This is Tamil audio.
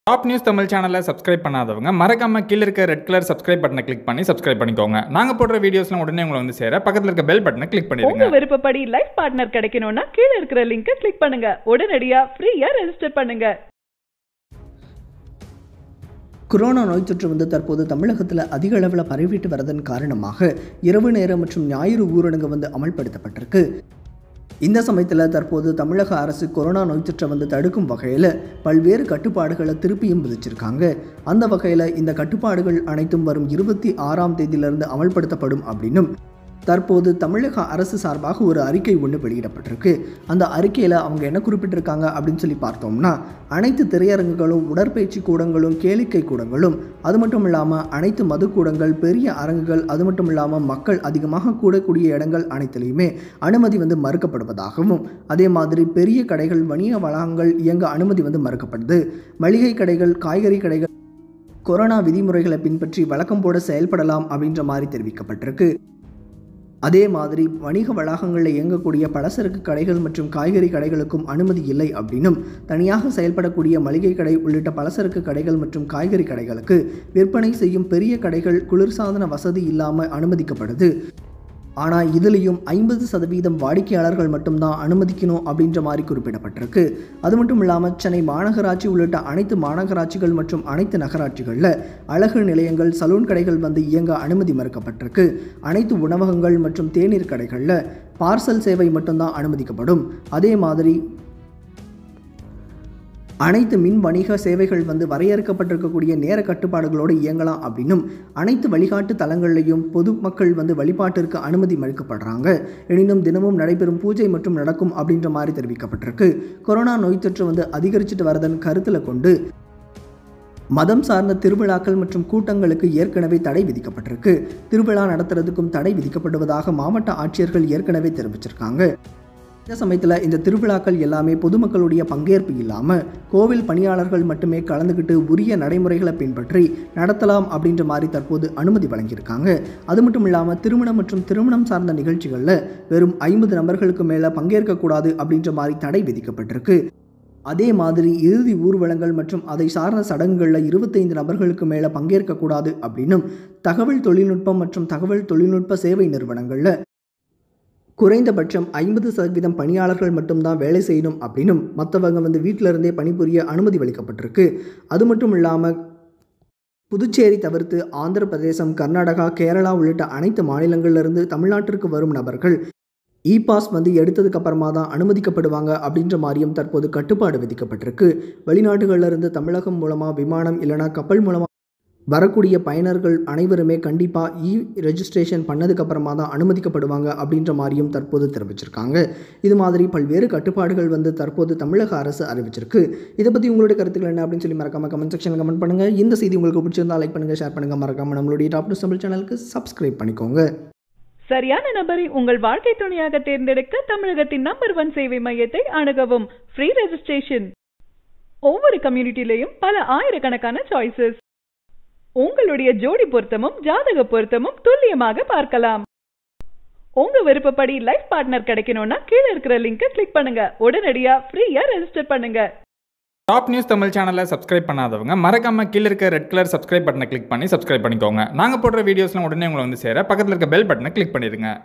டாப் நியூஸ் தமிழ் சேனலை சப்ஸ்கிரைப் பண்ணாதவங்க மறக்காம கீழ இருக்க ரெட் கலர் சப்ஸ்கிரைப் பட்டனை கிளிக் பண்ணி சப்ஸ்கிரைப் பண்ணிக்கோங்க நாங்க போடுற வீடியோஸ்லாம் உடனே உங்களை வந்து சேர பக்கத்துல இருக்க பெல் பட்டனை கிளிக் உங்க பண்ணிடுங்க விருப்பப்படி லைஃப் பார்ட்னர் கிடைக்கணும்னா கீழ இருக்கிற லிங்கை கிளிக் பண்ணுங்க உடனடியா ஃப்ரீயா ரெஜிஸ்டர் பண்ணுங்க கொரோனா நோய் தொற்று வந்து தற்போது தமிழகத்தில் அதிக அளவில் பரவிட்டு வரதன் காரணமாக இரவு நேரம் மற்றும் ஞாயிறு ஊரடங்கு வந்து அமல்படுத்தப்பட்டிருக்கு இந்த சமயத்தில் தற்போது தமிழக அரசு கொரோனா நோய் தொற்றை வந்து தடுக்கும் வகையில் பல்வேறு கட்டுப்பாடுகளை திருப்பியும் விதிச்சிருக்காங்க அந்த வகையில் இந்த கட்டுப்பாடுகள் அனைத்தும் வரும் இருபத்தி ஆறாம் தேதியிலிருந்து அமல்படுத்தப்படும் அப்படின்னும் தற்போது தமிழக அரசு சார்பாக ஒரு அறிக்கை ஒன்று வெளியிடப்பட்டிருக்கு அந்த அறிக்கையில் அவங்க என்ன குறிப்பிட்டிருக்காங்க அப்படின்னு சொல்லி பார்த்தோம்னா அனைத்து திரையரங்குகளும் உடற்பயிற்சி கூடங்களும் கேளிக்கை கூடங்களும் அது மட்டும் இல்லாமல் அனைத்து மதுக்கூடங்கள் பெரிய அரங்குகள் அது மட்டும் இல்லாமல் மக்கள் அதிகமாக கூடக்கூடிய இடங்கள் அனைத்திலையுமே அனுமதி வந்து மறுக்கப்படுவதாகவும் அதே மாதிரி பெரிய கடைகள் வணிக வளாகங்கள் இயங்க அனுமதி வந்து மறுக்கப்படுது மளிகை கடைகள் காய்கறி கடைகள் கொரோனா விதிமுறைகளை பின்பற்றி வழக்கம் போல செயல்படலாம் அப்படின்ற மாதிரி தெரிவிக்கப்பட்டிருக்கு அதே மாதிரி வணிக வளாகங்களில் இயங்கக்கூடிய பலசரக்கு கடைகள் மற்றும் காய்கறி கடைகளுக்கும் அனுமதி இல்லை அப்படின்னும் தனியாக செயல்படக்கூடிய மளிகை கடை உள்ளிட்ட பலசரக்கு கடைகள் மற்றும் காய்கறி கடைகளுக்கு விற்பனை செய்யும் பெரிய கடைகள் குளிர்சாதன வசதி இல்லாமல் அனுமதிக்கப்படுது ஆனால் இதுலேயும் ஐம்பது சதவீதம் வாடிக்கையாளர்கள் மட்டும்தான் அனுமதிக்கணும் அப்படின்ற மாதிரி குறிப்பிடப்பட்டிருக்கு அது மட்டும் இல்லாமல் சென்னை மாநகராட்சி உள்ளிட்ட அனைத்து மாநகராட்சிகள் மற்றும் அனைத்து நகராட்சிகளில் அழகு நிலையங்கள் சலூன் கடைகள் வந்து இயங்க அனுமதி மறுக்கப்பட்டிருக்கு அனைத்து உணவகங்கள் மற்றும் தேநீர் கடைகளில் பார்சல் சேவை மட்டும்தான் அனுமதிக்கப்படும் அதே மாதிரி அனைத்து மின் வணிக சேவைகள் வந்து வரையறுக்கப்பட்டிருக்கக்கூடிய நேர கட்டுப்பாடுகளோடு இயங்கலாம் அப்படின்னும் அனைத்து வழிகாட்டு தலங்கள்லையும் பொதுமக்கள் வந்து வழிபாட்டிற்கு அனுமதி மறுக்கப்படுறாங்க எனினும் தினமும் நடைபெறும் பூஜை மற்றும் நடக்கும் அப்படின்ற மாதிரி தெரிவிக்கப்பட்டிருக்கு கொரோனா நோய் தொற்று வந்து அதிகரிச்சுட்டு வரதன் கருத்தில் கொண்டு மதம் சார்ந்த திருவிழாக்கள் மற்றும் கூட்டங்களுக்கு ஏற்கனவே தடை விதிக்கப்பட்டிருக்கு திருவிழா நடத்துறதுக்கும் தடை விதிக்கப்படுவதாக மாவட்ட ஆட்சியர்கள் ஏற்கனவே தெரிவிச்சிருக்காங்க இந்த சமயத்தில் இந்த திருவிழாக்கள் எல்லாமே பொதுமக்களுடைய பங்கேற்பு இல்லாமல் கோவில் பணியாளர்கள் மட்டுமே கலந்துக்கிட்டு உரிய நடைமுறைகளை பின்பற்றி நடத்தலாம் அப்படின்ற மாதிரி தற்போது அனுமதி வழங்கியிருக்காங்க அது மட்டும் இல்லாமல் திருமணம் மற்றும் திருமணம் சார்ந்த நிகழ்ச்சிகளில் வெறும் ஐம்பது நபர்களுக்கு மேலே பங்கேற்கக்கூடாது அப்படின்ற மாதிரி தடை விதிக்கப்பட்டிருக்கு அதே மாதிரி இறுதி ஊர்வலங்கள் மற்றும் அதை சார்ந்த சடங்குகளில் இருபத்தைந்து நபர்களுக்கு மேலே பங்கேற்கக்கூடாது அப்படின்னும் தகவல் தொழில்நுட்பம் மற்றும் தகவல் தொழில்நுட்ப சேவை நிறுவனங்களில் குறைந்தபட்சம் ஐம்பது சதவீதம் பணியாளர்கள் மட்டும்தான் வேலை செய்யணும் அப்படின்னும் மற்றவங்க வந்து வீட்டில இருந்தே பணிபுரிய அனுமதி அளிக்கப்பட்டிருக்கு அது மட்டும் இல்லாமல் புதுச்சேரி தவிர்த்து ஆந்திர பிரதேசம் கர்நாடகா கேரளா உள்ளிட்ட அனைத்து மாநிலங்களிலிருந்து தமிழ்நாட்டிற்கு வரும் நபர்கள் இ பாஸ் வந்து எடுத்ததுக்கு அப்புறமா தான் அனுமதிக்கப்படுவாங்க அப்படின்ற மாதிரியும் தற்போது கட்டுப்பாடு விதிக்கப்பட்டிருக்கு வெளிநாடுகள்ல இருந்து தமிழகம் மூலமாக விமானம் இல்லைனா கப்பல் மூலமாக வரக்கூடிய பயனர்கள் அனைவருமே கண்டிப்பாக இ ரெஜிஸ்ட்ரேஷன் பண்ணதுக்கு அப்புறமா தான் அனுமதிக்கப்படுவாங்க அப்படின்ற மாதிரியும் தற்போது தெரிவிச்சிருக்காங்க இது மாதிரி பல்வேறு கட்டுப்பாடுகள் வந்து தற்போது தமிழக அரசு அறிவிச்சிருக்கு இதை பற்றி உங்களுடைய கருத்துக்கள் என்ன அப்படின்னு சொல்லி மறக்காம கமெண்ட் செக்ஷனில் கமெண்ட் பண்ணுங்கள் இந்த செய்தி உங்களுக்கு பிடிச்சிருந்தா லைக் பண்ணுங்கள் ஷேர் பண்ணுங்கள் மறக்காம நம்மளுடைய டாப் நியூஸ் தமிழ் சேனலுக்கு சப்ஸ்கிரைப் பண்ணிக்கோங்க சரியான நபரை உங்கள் வாழ்க்கை துணையாக தேர்ந்தெடுக்க தமிழகத்தின் நம்பர் ஒன் சேவை மையத்தை அணுகவும் ஃப்ரீ ரெஜிஸ்ட்ரேஷன் ஒவ்வொரு கம்யூனிட்டிலையும் பல ஆயிரக்கணக்கான சாய்ஸஸ் உங்களுடைய ஜோடி பொருத்தமும் ஜாதக பொருத்தமும் துல்லியமாக பார்க்கலாம் உங்க விருப்பப்படி லைஃப் பார்ட்னர் கிடைக்கணும்னா கீழ இருக்கிற லிங்கை கிளிக் பண்ணுங்க உடனடியா ஃப்ரீயா ரெஜிஸ்டர் பண்ணுங்க டாப் நியூஸ் தமிழ் சேனலை சப்ஸ்கிரைப் பண்ணாதவங்க மறக்காம கீழ இருக்க ரெட் கலர் சப்ஸ்கிரைப் பட்டனை கிளிக் பண்ணி சப்ஸ்கிரைப் பண்ணிக்கோங்க நாங்க போடுற வீடியோஸ்லாம் உடனே உங்களை வந்து சேர பக்கத்துல இருக்க பெல் பட்டனை கிளிக் பண்ணிடுங்க